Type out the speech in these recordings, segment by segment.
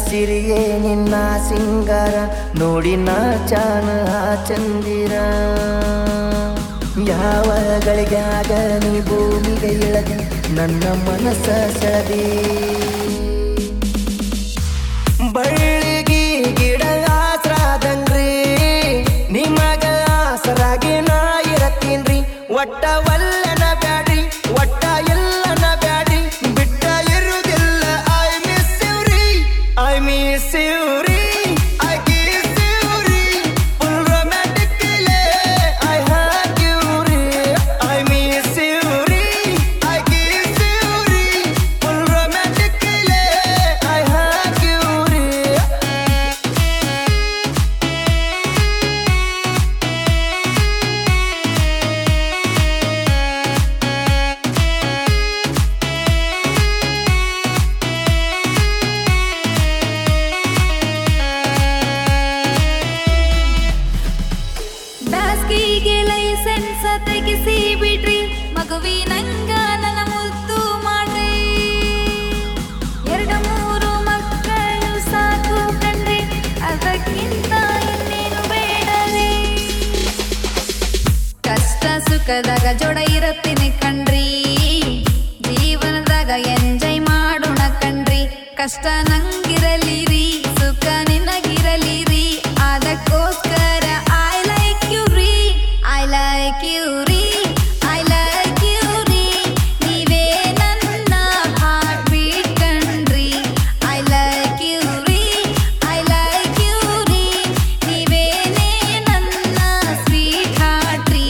ಸಿರಿಯೇ ನಿನ್ನ ಸಿಂಗಾರ ನೋಡಿ ನಾ ಚಾನ ಚಂದಿರ ಯಾವ ಗಳಿಗ್ಯಾಗ ನೀ ಭೂಮಿಗೆ ಇಳದಿ ನನ್ನ ಮನಸ್ಸ ಸೆಳದಿ ಬಳ್ಳಿಗಿ ಗಿಡ ಆಸರಾದಂಗ್ರಿ ನಿಮಗ ಆಸರಾಗಿ ನಾ ಇರತ್ತೀನ್ರಿ ಒಟ್ಟ ಒಲ್ಲನ ಬ್ಯಾಡ್ರಿ ಒಟ್ಟ ಎಲ್ಲನ ಬ್ಯಾಡ್ರಿ ಬಿಟ್ಟ ಇರುವುದಿಲ್ಲ I miss you I miss you I kiss you full romantic I have you I miss you I kiss you full romantic I have you ಬ್ಯಾಸ್ಗಿಗೆ ಲೈಸೆನ್ಸ್ ತೆಗಿಸಿ ಬಿಡ್ರಿ ಮಗುವಿನಂಗ ನನ್ನ ಮುದ್ದು ಮಾಡ್ರಿ ಎರಡು ಮೂರು ಮಕ್ಕಳು ಸಾಕು ಕಣ್ರಿ ಅದಕ್ಕಿಂತ ಇನ್ನೇನು ಬೇಡರಿ ಕಷ್ಟ ಸುಖದಾಗ ಜೋಡ ಇರತ್ತೀನಿ ಕಣ್ರಿ ಜೀವನದಾಗ ಎಂಜಾಯ್ ಮಾಡೋಣ ಕಣ್ರಿ ಕಷ್ಟ ನಂಗಿರಲಿರಿ ಸುಖ ನಿನಗಿರಲಿರಿ ಅದಕ್ಕೋಸ್ಕರ ಐ ಲೈಕ್ ಯು ರೀ ಐ ಲೈಕ್ ಯು ರೀ ಐ ಲೈಕ್ ಯು ರೀ ನೀವೇ ನನ್ನ ಹಾರ್ಟ್ ಬೀಟ್ ಕಣ್ರಿ ಐ ಲೈಕ್ ಯು ರೀ ಐ ಲೈಕ್ ಯು ರೀ ನೀವೇನೇ ನನ್ನ ಸ್ವೀಟ್ ಹಾರ್ಟ್ ರೀ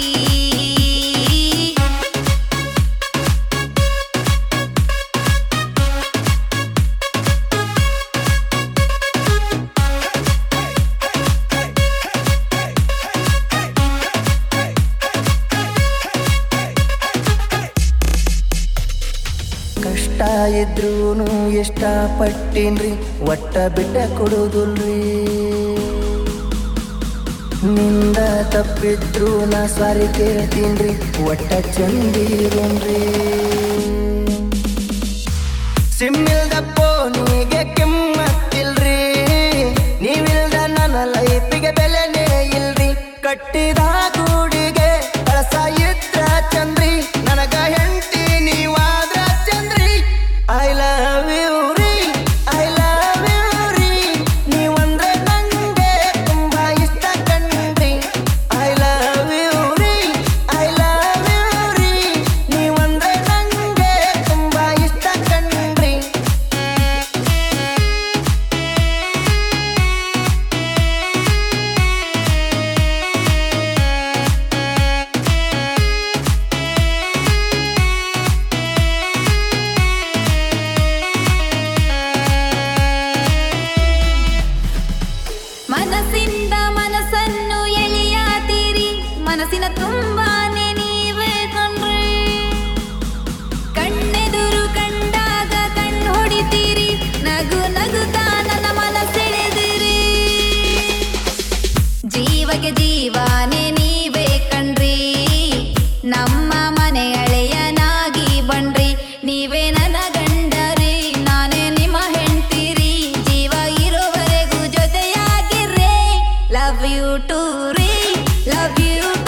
ಕಷ್ಟ ಇದ್ರೂನು ಎಷ್ಟ ಪಟ್ಟೀನ್ರಿ ಒಟ್ಟ ಬಿಟ್ಟ ಕೊಡುದಿಲ್ರಿ ನಿಂದ ತಪ್ಪಿದ್ರು ನಾ ಸಾರಿ ಕೇಳ್ತೀನ್ರಿ ಒಟ್ಟ ಚಂದಿರೋನ್ರಿ ಸಿಮ್ಮಿಲ್ದ ಪೋನಿಗೆ ಕಿಮ್ಮತ್ತಿಲ್ರಿ ನೀವಿಲ್ದ ನನ್ನ ಲೈಫಿಗೆ ಬೆಲೆನೇ ಇಲ್ರಿ ಕಟ್ಟಿದ ಗೂಡಿಗೆ ಕಳಸ ಇದ್ರ ಚಂದ್ರಿ ನನಗ ಹೆಂಡತಿ ನೀವಾದ್ರ ಚಂದ್ರಿ ಐ ಲವ್ ಯು ರೀ ಐ ಲವ್ ಯು ರೀ ನೀವಂದ್ರೆ ನಂಗೆ ತುಂಬಾ ಇಷ್ಟ ಕಣ್ರಿ ಐ ಲವ್ ಯು ರೀ ಐ ಲವ್ ಯು ರೀ ನೀವಂದ್ರೆ ನಂಗೆ ತುಂಬಾ ಇಷ್ಟ ಕಣ್ರಿ ಮನಸ್ಸಿಂದ ಮನಸ್ಸನ್ನು ಎಳೆಯಾತೀರಿ ಮನಸ್ಸಿನ ತುಂಬಾನೇ ನೀವೇ ಕಣ್ರಿ ಕಣ್ಣೆದುರು ಕಂಡಾಗ ಕಣ್ಣು ಹೊಡಿತೀರಿ ನಗು ನಗುತ್ತಾ ನನ್ನ ಮನಸ್ಸೆಳೆದಿರಿ ಜೀವಕ್ಕೆ ಜೀವಾನೇ ನೀವೇ ಕಣ್ರಿ ನಮ್ಮ ಮನೆ ಅಳೆಯನಾಗಿ ಬಣ್ರಿ ನೀವೇ ನನ್ನ ಗಂಡರಿ ನಾನೇ ನಿಮ್ಮ ಹೆಂಡ್ತಿರಿ ಜೀವ ಇರೋವರೆಗೂ ಜೊತೆಯಾಗಿರ್ರಿ ಲವ್ ಯು ಟು ರೀ ಲವ್ ಯು